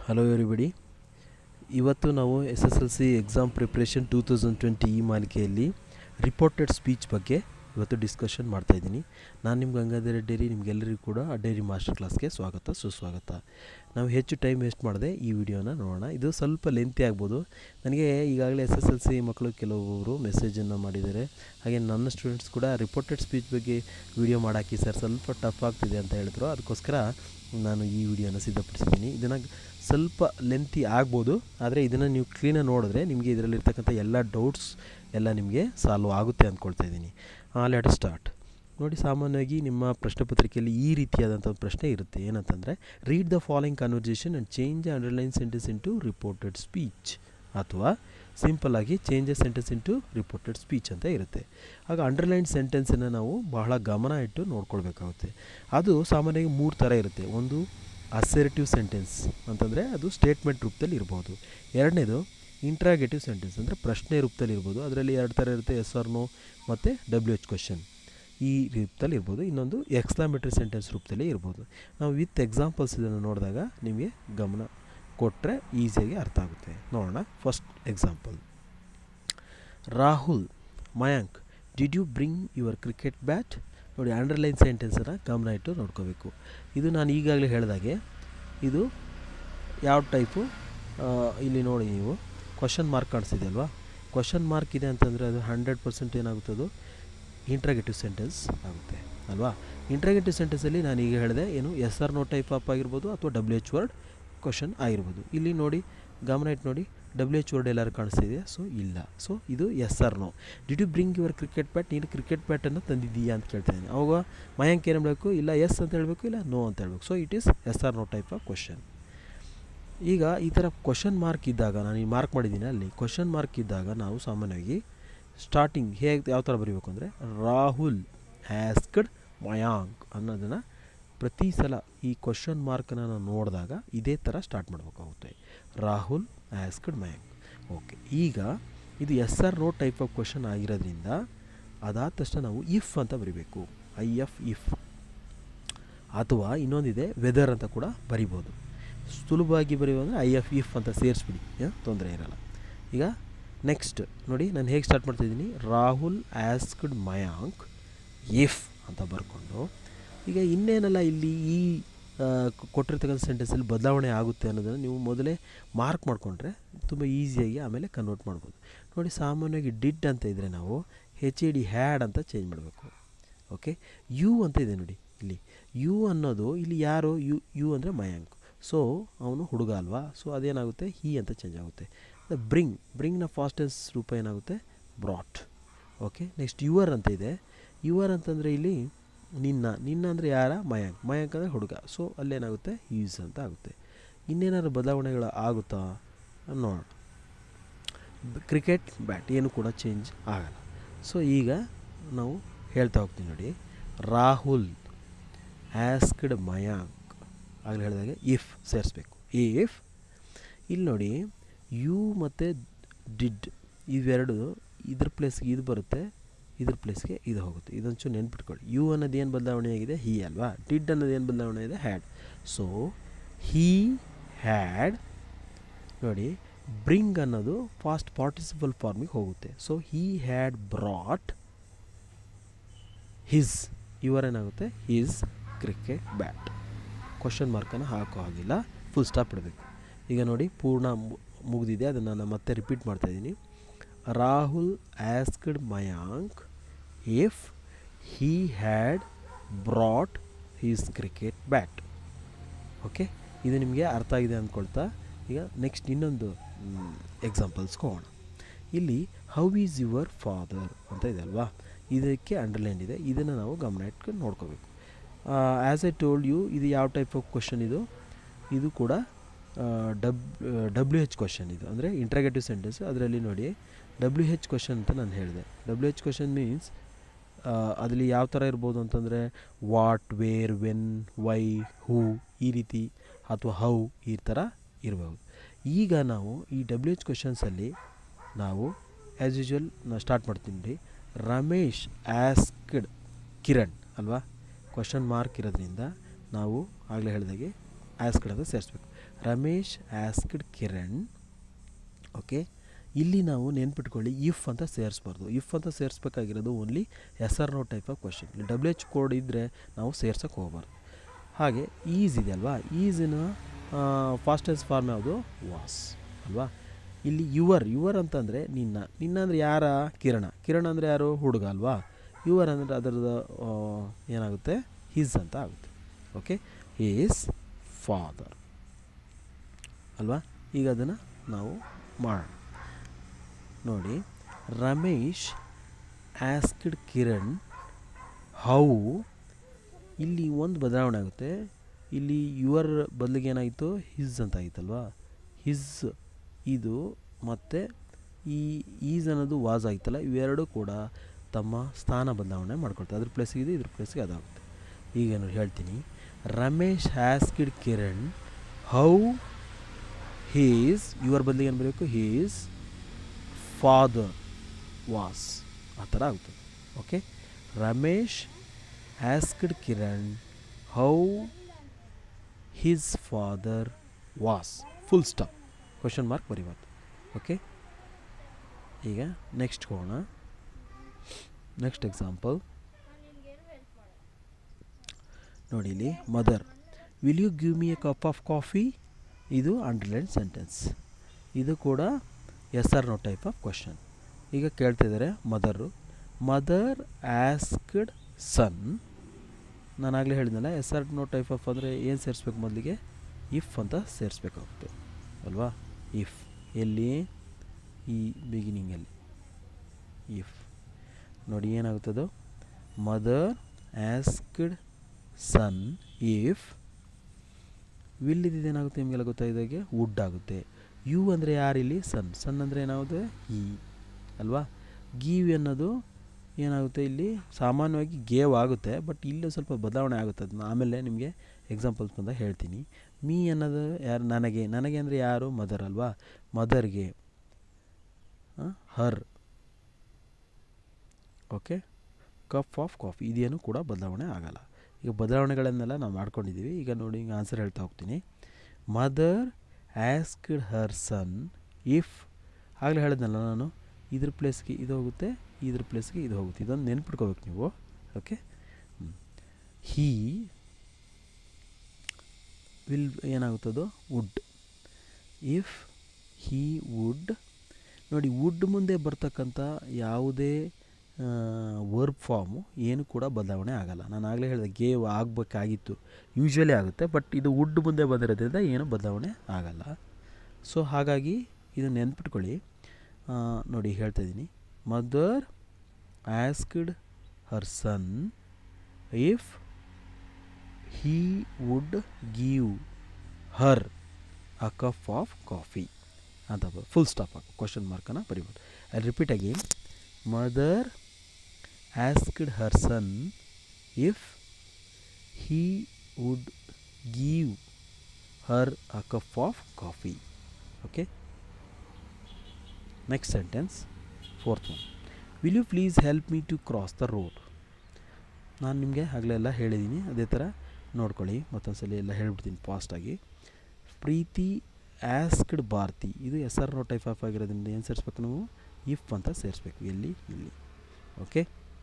hello everybody ಇವತ್ತು ನಾವು S S L C exam preparation two thousand twenty ಈ ಮಾಲಿಕೆಯಲ್ಲಿ ರಿಪೋರ್ಟೆಡ್ ಸ್ಪೀಚ್ ಬಗ್ಗೆ ಇವತ್ತು ಡಿಸ್ಕಷನ್ ಮಾಡ್ತಾಯಿದ್ದೀನಿ ನಾನು ನಿಮ್ಮ ಗಂಗಾಧರ ಡೇರಿ ನಿಮಗೆಲ್ಲರಿಗೂ ಕೂಡ ಆ ಡೈರಿ ಮಾಸ್ಟರ್ ಕ್ಲಾಸ್ಗೆ ಸ್ವಾಗತ ಸುಸ್ವಾಗತ ನಾವು ಹೆಚ್ಚು ಟೈಮ್ ವೇಸ್ಟ್ ಮಾಡದೆ ಈ ವಿಡಿಯೋನ ನೋಡೋಣ ಇದು ಸ್ವಲ್ಪ ಲೆಂತಿ ಆಗ್ಬೋದು ನನಗೆ ಈಗಾಗಲೇ ಎಸ್ ಎಸ್ ಎಲ್ ಸಿ ಮಕ್ಕಳು ಕೆಲವರು ಮೆಸೇಜನ್ನು ಮಾಡಿದ್ದಾರೆ ಹಾಗೆ ನನ್ನ ಸ್ಟೂಡೆಂಟ್ಸ್ ಕೂಡ ರಿಪೋರ್ಟೆಡ್ ಸ್ಪೀಚ್ ಬಗ್ಗೆ ವಿಡಿಯೋ ಮಾಡಾಕಿ ಸರ್ ಸ್ವಲ್ಪ ಟಫ್ ಆಗ್ತಿದೆ ಅಂತ ಹೇಳಿದ್ರು ಅದಕ್ಕೋಸ್ಕರ ನಾನು ಈ ವಿಡಿಯೋನ ಸಿದ್ಧಪಡಿಸಿದ್ದೀನಿ ಇದನ್ನು ಸ್ವಲ್ಪ ಲೆಂತಿ ಆಗ್ಬೋದು ಆದರೆ ಇದನ್ನು ನೀವು ಕ್ಲೀನಾಗಿ ನೋಡಿದ್ರೆ ನಿಮಗೆ ಇದರಲ್ಲಿರ್ತಕ್ಕಂಥ ಎಲ್ಲ ಡೌಟ್ಸ್ ಎಲ್ಲ ನಿಮಗೆ ಸಾಲ್ವ್ ಆಗುತ್ತೆ ಅಂದ್ಕೊಳ್ತಾ ಇದ್ದೀನಿ ಲೆಟ್ ಸ್ಟಾರ್ಟ್ ನೋಡಿ ಸಾಮಾನ್ಯವಾಗಿ ನಿಮ್ಮ ಪ್ರಶ್ನೆ ಪತ್ರಿಕೆಯಲ್ಲಿ ಈ ರೀತಿಯಾದಂಥ ಒಂದು ಪ್ರಶ್ನೆ ಇರುತ್ತೆ ಏನಂತಂದರೆ read the following conversation and change underline sentence into reported speech ಅಥವಾ ಸಿಂಪಲ್ ಆಗಿ change sentence into reported speech ಅಂತ ಇರುತ್ತೆ ಆಗ ಅಂಡರ್ಲೈನ್ ಸೆಂಟೆನ್ಸನ್ನು ನಾವು ಬಹಳ ಗಮನ ಇಟ್ಟು ನೋಡ್ಕೊಳ್ಬೇಕಾಗುತ್ತೆ ಅದು ಸಾಮಾನ್ಯವಾಗಿ ಮೂರು ಥರ ಇರುತ್ತೆ ಒಂದು ಅಸೆರಿಟಿವ್ ಸೆಂಟೆನ್ಸ್ ಅಂತಂದರೆ ಅದು ಸ್ಟೇಟ್ಮೆಂಟ್ ರೂಪದಲ್ಲಿ ಇರ್ಬೋದು ಎರಡನೇದು ಇಂಟ್ರಾಗೇಟಿವ್ ಸೆಂಟೆನ್ಸ್ ಅಂದರೆ ಪ್ರಶ್ನೆ ರೂಪದಲ್ಲಿ ಇರ್ಬೋದು ಅದರಲ್ಲಿ ಎರಡು ಥರ ಇರುತ್ತೆ ಎಸ್ ಆರ್ ನೋ ಮತ್ತು ಡಬ್ಲ್ಯೂ ಎಚ್ ಕ್ವಶನ್ ಈ ರೂಪದಲ್ಲಿ ಇರ್ಬೋದು ಇನ್ನೊಂದು ಎಕ್ಸ್ಲಾಮೇಟರಿ ಸೆಂಟೆನ್ಸ್ ರೂಪದಲ್ಲಿ ಇರ್ಬೋದು ನಾವು ವಿತ್ ಎಕ್ಸಾಂಪಲ್ಸ್ ಇದನ್ನು ನೋಡಿದಾಗ ನಿಮಗೆ ಗಮನ ಕೊಟ್ಟರೆ ಈಸಿಯಾಗಿ ಅರ್ಥ ಆಗುತ್ತೆ ನೋಡೋಣ first example Rahul Mayank did you bring your cricket bat ನೋಡಿ ಅಂಡರ್ಲೈನ್ ಸೆಂಟೆನ್ಸನ್ನು ಗಮನ ಇಟ್ಟು ನೋಡ್ಕೋಬೇಕು ಇದು ನಾನು ಈಗಾಗಲೇ ಹೇಳಿದಾಗೆ ಇದು ಯಾವ ಟೈಪು ಇಲ್ಲಿ ನೋಡಿ ನೀವು ಕ್ವಶನ್ ಮಾರ್ಕ್ ಕಾಣಿಸ್ತಿದೆ ಅಲ್ವಾ ಕ್ವಶನ್ ಮಾರ್ಕ್ ಇದೆ ಅಂತಂದರೆ ಅದು ಹಂಡ್ರೆಡ್ ಪರ್ಸೆಂಟ್ ಏನಾಗುತ್ತೆ ಅದು ಇಂಟ್ರಾಗೇಟಿವ್ ಸೆಂಟೆನ್ಸ್ ಆಗುತ್ತೆ ಅಲ್ವಾ ಇಂಟ್ರಾಗೇಟಿವ್ ಸೆಂಟೆನ್ಸಲ್ಲಿ ನಾನು ಈಗ ಹೇಳಿದೆ ಏನು S R no type of ಆಗಿರ್ಬೋದು ಅಥವಾ ಡಬ್ಲ್ಯೂ ಎಚ್ ವರ್ಡ್ ಕ್ವಶನ್ ಆಗಿರ್ಬೋದು ಇಲ್ಲಿ ನೋಡಿ ಗಮನ ಇಟ್ಟು ನೋಡಿ ಡಬ್ಲ್ಯೂ ಎಚ್ ವರ್ಡ್ ಎಲ್ಲರೂ ಕಾಣಿಸ್ತಿದೆ ಸೊ ಇಲ್ಲ ಸೊ ಇದು S R no did you bring your cricket bat ನೀನು ಕ್ರಿಕೆಟ್ ಬ್ಯಾಟನ್ನು ತಂದಿದ್ದೀಯಾ ಅಂತ ಕೇಳ್ತಾಯಿದ್ದೀನಿ ಅವಾಗ ಮಯಾಂಕ್ ಏನು ಹೇಳಬೇಕು ಇಲ್ಲ ಎಸ್ ಅಂತ ಹೇಳಬೇಕು ಇಲ್ಲ ನೋ ಅಂತ ಹೇಳಬೇಕು so it is S R no type of question ಈಗ ಈ ಥರ ಕ್ವಶನ್ ಮಾರ್ಕ್ ಇದ್ದಾಗ ನಾನು ಈ ಮಾರ್ಕ್ ಮಾಡಿದ್ದೀನಿ ಅಲ್ಲಿ ಕ್ವಶನ್ ಮಾರ್ಕ್ ಇದ್ದಾಗ ನಾವು ಸಾಮಾನ್ಯವಾಗಿ ಸ್ಟಾರ್ಟಿಂಗ್ ಹೇಗೆ ಯಾವ ಥರ ಬರೀಬೇಕು ಅಂದರೆ ರಾಹುಲ್ ಹ್ಯಾಸ್ಕಡ್ ಮಯಾಂಕ್ ಅನ್ನೋದನ್ನು ಪ್ರತಿ ಸಲ ಈ ಕ್ವಶನ್ ಮಾರ್ಕನ್ನು ನಾವು ನೋಡಿದಾಗ ಇದೇ ಥರ ಸ್ಟಾರ್ಟ್ ಮಾಡಬೇಕಾಗುತ್ತೆ ರಾಹುಲ್ ಆಸ್ಕಡ್ ಮಯಾಂಕ್ ಓಕೆ ಈಗ ಇದು S R no type of question ಆಗಿರೋದ್ರಿಂದ ಅದಾದ ತಕ್ಷಣ ನಾವು ಇಫ್ ಅಂತ ಬರಿಬೇಕು ಐ ಎಫ್ ಇಫ್ ಅಥವಾ ಇನ್ನೊಂದಿದೆ ವೆದರ್ ಅಂತ ಕೂಡ ಬರಿಬೋದು ಸುಲಭವಾಗಿ ಬರೆಯುವಂದರೆ ಐ ಎಫ್ ಇಫ್ ಅಂತ ಸೇರಿಸ್ಬಿಡಿ ತೊಂದರೆ ಇರಲ್ಲ ಈಗ ನೆಕ್ಸ್ಟ್ ನೋಡಿ ನಾನು ಹೇಗೆ ಸ್ಟಾರ್ಟ್ ಮಾಡ್ತಾಯಿದ್ದೀನಿ ರಾಹುಲ್ ಆಸ್ಕ್ಡ್ ಮಯಾಂಕ್ ಇಫ್ ಅಂತ ಬರ್ಕೊಂಡು ಈಗ ಇನ್ನೇನಲ್ಲ ಇಲ್ಲಿ ಈ ಕೊಟ್ಟಿರ್ತಕ್ಕಂಥ ಸೆಂಟೆನ್ಸಲ್ಲಿ ಬದಲಾವಣೆ ಆಗುತ್ತೆ ಅನ್ನೋದನ್ನು ನೀವು ಮೊದಲೇ ಮಾರ್ಕ್ ಮಾಡಿಕೊಂಡ್ರೆ ತುಂಬ ಈಸಿಯಾಗಿ ಆಮೇಲೆ ಕನ್ವರ್ಟ್ ಮಾಡ್ಬೋದು ನೋಡಿ ಸಾಮಾನ್ಯವಾಗಿ ಡಿಡ್ ಅಂತ ಇದ್ದರೆ ನಾವು ಹೆಚ್ ಎ ಡಿ ಹ್ಯಾಡ್ ಅಂತ ಚೇಂಜ್ ಮಾಡಬೇಕು ಓಕೆ ಯು ಅಂತ ಇದೆ ನೋಡಿ ಇಲ್ಲಿ ಯು ಅನ್ನೋದು ಇಲ್ಲಿ ಯಾರು ಯು ಯು ಅಂದರೆ ಮಯಾಂಕ್ ಸೊ ಅವನು ಹುಡುಗ ಅಲ್ವಾ ಸೊ ಅದೇನಾಗುತ್ತೆ ಹಿ ಅಂತ ಚೇಂಜ್ ಆಗುತ್ತೆ ಬ್ರಿಂಗ್ ಬ್ರಿಂಗ್ನ ಫಾಸ್ಟೆಸ್ಟ್ ರೂಪ ಏನಾಗುತ್ತೆ ಬ್ರಾಟ್ ಓಕೆ ನೆಕ್ಸ್ಟ್ ಯುವರ್ ಅಂತ ಇದೆ ಯುವರ್ ಅಂತಂದರೆ ಇಲ್ಲಿ ನಿನ್ನ ನಿನ್ನ ಅಂದರೆ ಯಾರ ಮಯಾಂಕ್ ಮಯಾಂಕ್ ಅಂದರೆ ಹುಡುಗ ಸೊ ಅಲ್ಲೇನಾಗುತ್ತೆ ಯೂಸ್ ಅಂತ ಆಗುತ್ತೆ ಇನ್ನೇನಾದ್ರು ಬದಲಾವಣೆಗಳು ಆಗುತ್ತಾ ನೋಡೋಣ ಕ್ರಿಕೆಟ್ ಬ್ಯಾಟ್ ಏನು ಕೂಡ ಚೇಂಜ್ ಆಗಲ್ಲ ಸೊ ಈಗ ನಾವು ಹೇಳ್ತಾ ಹೋಗ್ತೀವಿ ನೋಡಿ ರಾಹುಲ್ ಆಸ್ಕ್ಡ್ ಮಯಾಂಕ್ ಆಗಲೇ ಹೇಳಿದಾಗೆ ಇಫ್ ಸೇರಿಸ್ಬೇಕು ಇಫ್ ಇಲ್ಲಿ ನೋಡಿ ಯು ಮತ್ತು ಡಿಡ್ ಇವೆರಡು ಇದ್ರ ಪ್ಲೇಸ್ಗೆ ಇದು ಬರುತ್ತೆ ಇದ್ರ ಪ್ಲೇಸ್ಗೆ ಇದು ಹೋಗುತ್ತೆ ಇದೊಂಚೂರು ನೆನ್ಪಿಟ್ಕೊಳ್ಳಿ ಯು ಅನ್ನೋದು ಏನು ಬದಲಾವಣೆ ಆಗಿದೆ ಹಿ ಅಲ್ವಾ ಡಿಡ್ ಅನ್ನೋದು ಏನು ಬದಲಾವಣೆ ಇದೆ ಹ್ಯಾಡ್ ಸೊ ಹೀ ಹ್ಯಾಡ್ ನೋಡಿ ಬ್ರಿಂಗ್ ಅನ್ನೋದು ಫಾಸ್ಟ್ ಪಾರ್ಟಿಸಿಪಲ್ ಫಾರ್ಮಿಗೆ ಹೋಗುತ್ತೆ so he had brought his ಇವರೇನಾಗುತ್ತೆ ಹಿಸ್ ಕ್ರಿಕೆಟ್ ಬ್ಯಾಟ್ ಕ್ವಶನ್ ಮಾರ್ಕನ್ನು ಹಾಕೋ ಹಾಗಿಲ್ಲ ಫುಲ್ ಸ್ಟಾಪ್ ಇಡಬೇಕು ಈಗ ನೋಡಿ ಪೂರ್ಣ ಮುಗಿದಿದೆ ಅದನ್ನು ನಾನು ಮತ್ತೆ ರಿಪೀಟ್ ಮಾಡ್ತಾಯಿದ್ದೀನಿ Rahul asked Mayank if he had brought his cricket bat okay ಇದು ನಿಮಗೆ ಅರ್ಥ ಆಗಿದೆ ಅಂದ್ಕೊಳ್ತಾ ಈಗ ನೆಕ್ಸ್ಟ್ ಇನ್ನೊಂದು ಎಕ್ಸಾಂಪಲ್ಸ್ ಹೋಗೋಣ ಇಲ್ಲಿ ಹೌ ಈಸ್ ಯುವರ್ ಫಾದರ್ ಅಂತ ಇದೆ ಅಲ್ವಾ ಇದಕ್ಕೆ ಅಂಡರ್ಲೈನ್ ಇದೆ ಇದನ್ನು ನಾವು ಗಮನ ಇಟ್ಕೊಂಡು ನೋಡ್ಕೋಬೇಕು ಆ್ಯಸ್ ಐ ಟೋಲ್ಡ್ ಯು ಇದು ಯಾವ ಟೈಪ್ ಆಫ್ ಕ್ವಶನ್ ಇದು ಇದು ಕೂಡ ಡಬ್ ಡಬ್ಲ್ಯೂ ಹೆಚ್ ಕ್ವಶನ್ ಇದು ಅಂದರೆ ಇಂಟ್ರಾಗೇಟಿವ್ ಸೆಂಟೆನ್ಸ್ ಅದರಲ್ಲಿ ನೋಡಿ ಡಬ್ಲ್ಯೂ ಹೆಚ್ ಕ್ವಶನ್ ಅಂತ ನಾನು ಹೇಳಿದೆ ಡಬ್ಲ್ಯೂ ಹೆಚ್ ಕ್ವಶನ್ ಮೀನ್ಸ್ ಅದರಲ್ಲಿ ಯಾವ ಥರ ಇರ್ಬೋದು ಅಂತಂದರೆ what where when why who ಈ ರೀತಿ ಅಥವಾ ಹೌ ಈ ಥರ ಇರ್ಬೋದು ಈಗ ನಾವು ಈ ಡಬ್ಲ್ಯೂ ಎಚ್ ಕ್ವಶನ್ಸಲ್ಲಿ ನಾವು ಆ್ಯಸ್ ಯೂಶ್ವಲ್ ನಾನು ಸ್ಟಾರ್ಟ್ ಮಾಡ್ತೀನಿ ರೀ ರಮೇಶ್ ಆಸ್ಕ್ಡ್ ಕಿರಣ್ ಅಲ್ವಾ ಕ್ವಶನ್ ಮಾರ್ಕ್ ಇರೋದ್ರಿಂದ ನಾವು ಆಗಲೇ ಹೇಳಿದಾಗೆ ಆಸ್ಕ್ಡ್ ಅಂತ ಸೇರಿಸ್ಬೇಕು ರಮೇಶ್ ಆಸ್ಕ್ಡ್ ಕಿರಣ್ ಓಕೆ ಇಲ್ಲಿ ನಾವು ನೆನ್ಪಿಟ್ಕೊಳ್ಳಿ ಇಫ್ ಅಂತ ಸೇರಿಸ್ಬಾರ್ದು ಇಫ್ ಅಂತ ಸೇರಿಸ್ಬೇಕಾಗಿರೋದು only yes R no type of question ಇಲ್ಲಿ ಡಬ್ಲ್ಯೂ ಎಚ್ ಕೋಡ್ ಇದ್ದರೆ ನಾವು ಸೇರ್ಸೋಕ್ಕೆ ಹೋಗಬಾರ್ದು ಹಾಗೆ ಈಸ್ ಇದೆ ಅಲ್ವಾ ಈಸಿನ ಫಾಸ್ಟೆಸ್ಟ್ ಫಾರ್ಮ್ ಯಾವುದು ವಾಸ್ ಅಲ್ವಾ ಇಲ್ಲಿ ಯುವರ್ ಯುವರ್ ಅಂತಂದರೆ ನಿನ್ನ ನಿನ್ನ ಅಂದರೆ ಯಾರ ಕಿರಣ ಕಿರಣ ಅಂದರೆ ಯಾರು ಹುಡುಗ ಅಲ್ವಾ ಯುವರ್ ಅಂದರೆ ಅದರದ್ದು ಆ, ಏನಾಗುತ್ತೆ ಹಿಸ್ ಅಂತ ಆಗುತ್ತೆ ಓಕೆ ಈಸ್ ಫಾದರ್ ಅಲ್ವಾ ಈಗ ಅದನ್ನು ನಾವು ಮಾಡೋಣ ನೋಡಿ ರಮೇಶ್ ಆಸ್ಕ್ಡ್ ಕಿರಣ್ ಹೌ ಇಲ್ಲಿ ಒಂದು ಬದಲಾವಣೆ ಆಗುತ್ತೆ ಇಲ್ಲಿ ಯುವರ್ ಬದಲಿಗೆ ಏನಾಯಿತು ಹಿಸ್ ಅಂತ ಆಯಿತಲ್ವಾ ಹಿಸ್ ಇದು ಮತ್ತು ಈ ಈಸ್ ಅನ್ನೋದು ವಾಸ್ ಆಯ್ತಲ್ಲ ಇವೆರಡೂ ಕೂಡ ತಮ್ಮ ಸ್ಥಾನ ಬದಲಾವಣೆ ಮಾಡ್ಕೊಳ್ತಾರೆ ಅದ್ರ ಪ್ಲೇಸಿಗೆ ಇದು ಇದ್ರ ಪ್ಲೇಸಿಗೆ ಅದಾಗುತ್ತೆ ಈಗ ನೋಡಿ ಹೇಳ್ತೀನಿ Ramesh asked Kiran how his your ಬದಲಿಗೆ ಏನು ಬರಬೇಕು ಹೀಸ್ ಫಾದರ್ ವಾಸ್ ಆ ಥರ ಆಗುತ್ತದೆ okay Ramesh asked Kiran how his father was full stop question mark ಬರೀಬಾರ್ದು ಓಕೆ ಈಗ ನೆಕ್ಸ್ಟ್ ಹೋಗೋಣ ನೆಕ್ಸ್ಟ್ ಎಕ್ಸಾಂಪಲ್ ನೋಡಿ ಇಲ್ಲಿ mother will you give me a cup of coffee ಇದು ಅಂಡರ್ಲೈನ್ ಸೆಂಟೆನ್ಸ್ ಇದು ಕೂಡ yes R no type of question ಈಗ ಕೇಳ್ತಾ ಇದ್ದಾರೆ ಮದರು ಮದರ್ ಆಸ್ಕ್ಡ್ ಸನ್ ನಾನು ಆಗಲೇ ಹೇಳಿದ್ನಲ್ಲ yes R no type of ಅಂದರೆ ಏನು ಸೇರಿಸ್ಬೇಕು ಮೊದಲಿಗೆ ಇಫ್ ಅಂತ ಸೇರಿಸ್ಬೇಕಾಗುತ್ತೆ ಅಲ್ವಾ ಇಫ್ ಎಲ್ಲಿ ಈ ಬಿಗಿನಿಂಗಲ್ಲಿ ಇಫ್ ನೋಡಿ ಏನಾಗುತ್ತದು mother asked son if will ಇದ್ದಿದ್ದು ಏನಾಗುತ್ತೆ ನಿಮಗೆಲ್ಲ ಗೊತ್ತಾಗಿದ್ದಾಗೆ ವುಡ್ ಆಗುತ್ತೆ ಯು ಅಂದರೆ ಯಾರಿಲ್ಲಿ ಸನ್ ಸನ್ ಅಂದರೆ ಏನಾಗುತ್ತೆ ಈ ಅಲ್ವಾ ಗೀವ್ ಅನ್ನೋದು ಏನಾಗುತ್ತೆ ಇಲ್ಲಿ ಸಾಮಾನ್ಯವಾಗಿ ಗೇವ್ ಆಗುತ್ತೆ ಬಟ್ ಇಲ್ಲಿ ಸ್ವಲ್ಪ ಬದಲಾವಣೆ ಆಗುತ್ತೆ ಅದನ್ನ ಆಮೇಲೆ ನಿಮಗೆ ಎಕ್ಸಾಂಪಲ್ಸ್ ಬಂದಾಗ ಹೇಳ್ತೀನಿ ಮೀ ಅನ್ನೋದು ಯಾರು ನನಗೆ ನನಗೆ ಅಂದರೆ ಯಾರು ಮದರ್ ಅಲ್ವಾ ಮದರ್ಗೆ her okay cup of coffee ಇದೇನು ಕೂಡ ಬದಲಾವಣೆ ಆಗಲ್ಲ ಈಗ ಬದಲಾವಣೆಗಳನ್ನೆಲ್ಲ ನಾವು ಮಾಡ್ಕೊಂಡಿದ್ದೀವಿ ಈಗ ನೋಡಿ ಈಗ ಆನ್ಸರ್ ಹೇಳ್ತಾ ಹೋಗ್ತೀನಿ mother asked her son if ಆಗಲೇ ಹೇಳಿದ್ನಲ್ಲ ನಾನು ಇದ್ರ ಪ್ಲೇಸ್ಗೆ ಇದು ಹೋಗುತ್ತೆ ಇದ್ರ ಪ್ಲೇಸ್ಗೆ ಇದು ಹೋಗುತ್ತೆ ಇದೊಂದು ನೆನ್ಪಿಟ್ಕೋಬೇಕು ನೀವು ಓಕೆ ಹೀ ವಿಲ್ ಏನಾಗುತ್ತದು ವುಡ್ ಇಫ್ ಹೀ ವುಡ್ ನೋಡಿ ವುಡ್ ಮುಂದೆ ಬರ್ತಕ್ಕಂಥ ಯಾವುದೇ ವರ್ಬ್ ಫಾರ್ಮು ಏನು ಕೂಡ ಬದಲಾವಣೆ ಆಗಲ್ಲ ನಾನು ಆಗಲೇ ಹೇಳಿದೆ ಗೇವ್ ಆಗಬೇಕಾಗಿತ್ತು ಯೂಶ್ವಲಿ ಆಗುತ್ತೆ ಬಟ್ ಇದು ವುಡ್ ಮುಂದೆ ಬಂದಿರೋದ್ರಿಂದ ಏನು ಬದಲಾವಣೆ ಆಗಲ್ಲ ಸೊ ಹಾಗಾಗಿ ಇದು ನೆನ್ಪಿಟ್ಕೊಳ್ಳಿ ಆ, ನೋಡಿ ಹೇಳ್ತಾ ಇದ್ದೀನಿ mother asked her son if he would give her a cup of coffee ಅಂತ ಫುಲ್ ಸ್ಟಾಪ್ ಹಾಕು ಕ್ವಶನ್ ಮಾರ್ಕನ್ನು ಬರಿಬೋದು I repeat again mother asked her son if he would give her a cup of coffee okay next sentence fourth one will you please help me to cross the road ನಾನು ನಿಮಗೆ ಆಗಲೆಲ್ಲ ಹೇಳಿದ್ದೀನಿ ಅದೇ ಥರ ನೋಡ್ಕೊಳ್ಳಿ ಮತ್ತೊಂದು ಸಲ ಎಲ್ಲ ಹೇಳ್ಬಿಡ್ತೀನಿ ಫಾಸ್ಟಾಗಿ ಪ್ರೀತಿ ಆಸ್ಕ್ಡ್ ಭಾರತಿ ಇದು S R no type of ಆಗಿರೋದ್ರಿಂದ ಏನು ಸೇರಿಸ್ಬೇಕು ನಾವು ಇಫ್ ಅಂತ ಸೇರಿಸ್ಬೇಕು ಎಲ್ಲಿ ಇಲ್ಲಿ ಓಕೆ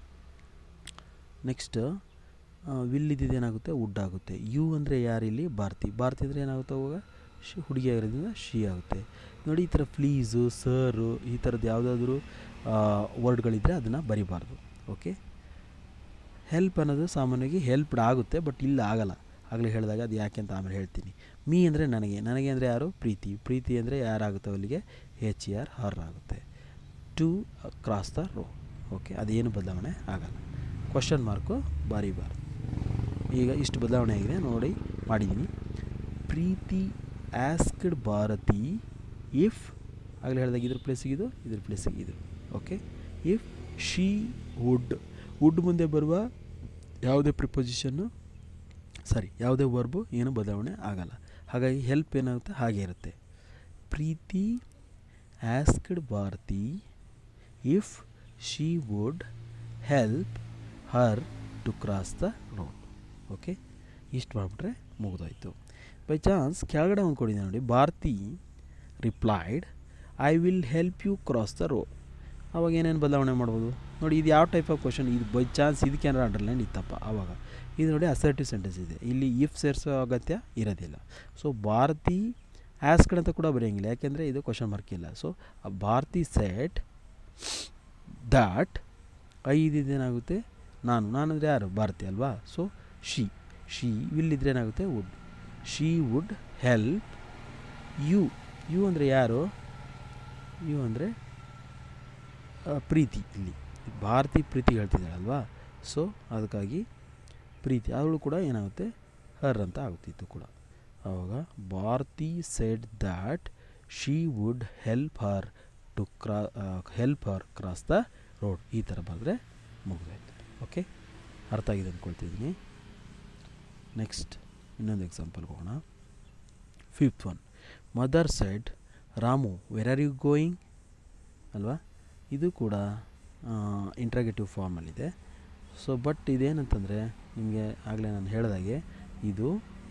ನೆಕ್ಸ್ಟ್ ವಿಲ್ ಇದ್ದಿದ್ದು ಏನಾಗುತ್ತೆ ವುಡ್ ಆಗುತ್ತೆ ಯು ಅಂದರೆ ಯಾರಿಲ್ಲಿ ಭಾರತಿ ಭಾರತಿ ಅಂದರೆ ಏನಾಗುತ್ತೆ ಅವಾಗ ಶಿ ಹುಡುಗಿ ಆಗಿರೋದ್ರಿಂದ ಶಿ ಆಗುತ್ತೆ ನೋಡಿ ಈ ಥರ ಪ್ಲೀಸು ಸರು ಈ ಥರದ್ದು ಯಾವುದಾದ್ರೂ ವರ್ಡ್ಗಳಿದ್ದರೆ ಅದನ್ನು ಬರಿಬಾರ್ದು ಓಕೆ ಹೆಲ್ಪ್ ಅನ್ನೋದು ಸಾಮಾನ್ಯವಾಗಿ ಹೆಲ್ಪ್ಡ್ ಆಗುತ್ತೆ ಬಟ್ ಇಲ್ಲ ಆಗಲ್ಲ ಆಗಲೇ ಹೇಳಿದಾಗ ಅದು ಯಾಕೆ ಅಂತ ಆಮೇಲೆ ಹೇಳ್ತೀನಿ ಮೀ ಅಂದರೆ ನನಗೆ ನನಗೆ ಅಂದರೆ ಯಾರು ಪ್ರೀತಿ ಪ್ರೀತಿ ಅಂದರೆ ಯಾರಾಗುತ್ತೆ ಅಲ್ಲಿಗೆ ಹೆಚ್ ಆರ್ ಹರ್ ಆಗುತ್ತೆ to cross the road okay ಅದೇನು ಬದಲಾವಣೆ ಆಗಲ್ಲ ಕ್ವಶನ್ ಮಾರ್ಕು ಬಾರಿಬಾರ್ದು ಈಗ ಇಷ್ಟು ಬದಲಾವಣೆ ಆಗಿದೆ ನೋಡಿ ಮಾಡಿದ್ದೀನಿ ಪ್ರೀತಿ ಆಸ್ಕ್ಡ್ ಭಾರತಿ ಇಫ್ ಆಗಲೇ ಹೇಳಿದಾಗ ಇದ್ರ ಪ್ಲೇಸಿಗೆ ಇದು ಇದ್ರ ಪ್ಲೇಸಿಗೆ ಇದು okay if she would would ಮುಂದೆ ಬರುವ ಯಾವುದೇ ಪ್ರಿಪೊಸಿಷನ್ನು ಸಾರಿ ಯಾವುದೇ ವರ್ಬು ಏನು ಬದಲಾವಣೆ ಆಗಲ್ಲ ಹಾಗಾಗಿ ಹೆಲ್ಪ್ ಏನಾಗುತ್ತೆ ಹಾಗೆ ಇರುತ್ತೆ Preethi asked Bharathi if she would help her to cross the road okay ಇಷ್ಟು ಮಾಡಿಬಿಟ್ರೆ ಮುಗಿದೋಯ್ತು ಬೈ ಚಾನ್ಸ್ ಕೆಳಗಡೆ ಒಂದು ಕೊಡಿದೆ ನೋಡಿ Bharathi replied I will help you cross the road ಅವಾಗ ಏನೇನು ಬದಲಾವಣೆ ಮಾಡ್ಬೋದು ನೋಡಿ ಇದು ಯಾವ ಟೈಪ್ ಆಫ್ ಕ್ವಶನ್ ಇದು ಬೈ ಚಾನ್ಸ್ ಇದಕ್ಕೆ ಏನಾರು ಅಂಡರ್ಲೈನ್ ಇತ್ತಪ್ಪ ಆವಾಗ ಇದು ನೋಡಿ ಅಸರ್ಟಿವ್ ಸೆಂಟೆನ್ಸ್ ಇದೆ ಇಲ್ಲಿ ಇಫ್ ಸೇರಿಸೋ ಅಗತ್ಯ ಇರೋದಿಲ್ಲ ಸೊ ಭಾರತಿ ಆಸ್ಕ್ಡ್ ಅಂತ ಕೂಡ ಬರೆಯೋಂಗಿಲ್ಲ ಯಾಕೆಂದರೆ ಇದು ಕ್ವಶನ್ ಮಾರ್ಕ್ ಇಲ್ಲ ಸೊ ಭಾರತಿ ಸೆಟ್ ದಾಟ್ ಐದಿದೇನಾಗುತ್ತೆ ನಾನು ನಾನು ಅಂದರೆ ಯಾರು ಭಾರತಿ ಅಲ್ವಾ ಸೊ ಶಿ ಶಿ ಇಲ್ಲಿದ್ರೆ ಏನಾಗುತ್ತೆ would she would help you you ಅಂದರೆ ಯಾರು ಯು ಅಂದರೆ ಪ್ರೀತಿ ಇಲ್ಲಿ ಭಾರತಿ ಪ್ರೀತಿ ಹೇಳ್ತಿದ್ದಾಳಲ್ವಾ ಸೊ ಅದಕ್ಕಾಗಿ ಪ್ರೀತಿ ಅವಳು ಕೂಡ ಏನಾಗುತ್ತೆ ಹರ್ ಅಂತ ಆಗುತ್ತಿತ್ತು ಕೂಡ ಆವಾಗ Bharathi said that she would help her to cross help her cross the road ಈ ಥರ ಬರೆದ್ರೆ ಮುಗಿದಾಯ್ತು ಓಕೆ ಅರ್ಥ ಆಗಿದೆ ಅಂದ್ಕೊಳ್ತಿದ್ದೀನಿ ನೆಕ್ಸ್ಟ್ ಇನ್ನೊಂದು ಎಕ್ಸಾಂಪಲ್ಗೆ ಹೋಗೋಣ fifth one mother said Ramu where are you going ಅಲ್ವಾ ಇದು ಕೂಡ ಇಂಟ್ರಾಗೇಟಿವ್ ಫಾರ್ಮಲ್ಲಿದೆ ಸೊ ಬಟ್ ಇದೇನಂತಂದರೆ ನಿಮಗೆ ಆಗಲೇ ನಾನು ಹೇಳಿದಾಗೆ ಇದು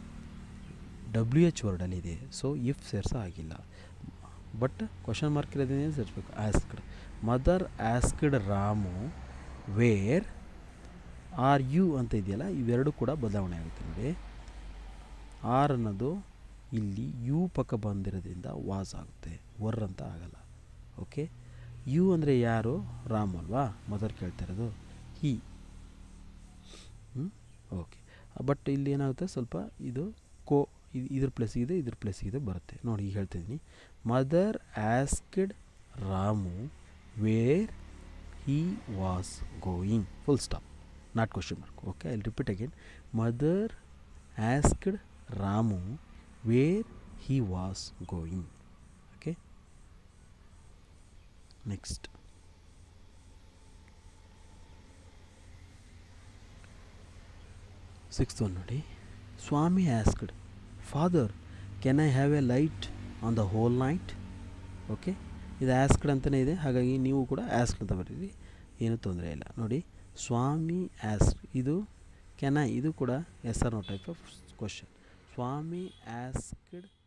ಡಬ್ಲ್ಯೂ ಎಚ್ ವರ್ಡಲ್ಲಿದೆ ಸೊ ಇಫ್ ಸೇರ್ಸೋ ಆಗಿಲ್ಲ ಬಟ್ ಕ್ವಶನ್ ಮಾರ್ಕ್ ಇರೋದೇನೇ ಸೇರಿಸ್ಬೇಕು asked mother asked Ramu where are you ಅಂತ ಇದೆಯಲ್ಲ ಇವೆರಡು ಕೂಡ ಬದಲಾವಣೆ ಆಗುತ್ತೆ ನೋಡಿ ಆರ್ ಅನ್ನೋದು ಇಲ್ಲಿ ಯು ಪಕ್ಕ ಬಂದಿರೋದ್ರಿಂದ ವಾಸ್ ಆಗುತ್ತೆ ವರ್ ಅಂತ ಆಗಲ್ಲ ಓಕೆ ಯು ಅಂದರೆ ಯಾರು ರಾಮ್ ಅಲ್ವಾ ಮದರ್ ಕೇಳ್ತಾ ಇರೋದು ಹಿ ಹ್ಞೂ ಓಕೆ ಬಟ್ ಇಲ್ಲಿ ಏನಾಗುತ್ತೆ ಸ್ವಲ್ಪ ಇದು ಕೋ ಇದು ಇದ್ರ ಪ್ಲೇಸಿಗಿದೆ ಇದ್ರ ಪ್ಲೇಸಿಗಿದೆ ಬರುತ್ತೆ ನೋಡಿ ಈಗ ಹೇಳ್ತಿದ್ದೀನಿ mother asked Ramu where he was going full stop not question mark okay I repeat again mother asked Ramu where he was going okay next sixth one ನೋಡಿ Swami asked father can I have a light on the whole night okay ಇದು asked ಅಂತಲೇ ಇದೆ ಹಾಗಾಗಿ ನೀವು ಕೂಡ ask ಅಂತ ಬರೀರಿ ಏನೂ ತೊಂದರೆ ಇಲ್ಲ ನೋಡಿ ಸ್ವಾಮಿ ಆಸ್ಕ್ ಇದು ಕ್ಯಾನ್ ಐ ಇದು ಕೂಡ yes R no type of question Swami asked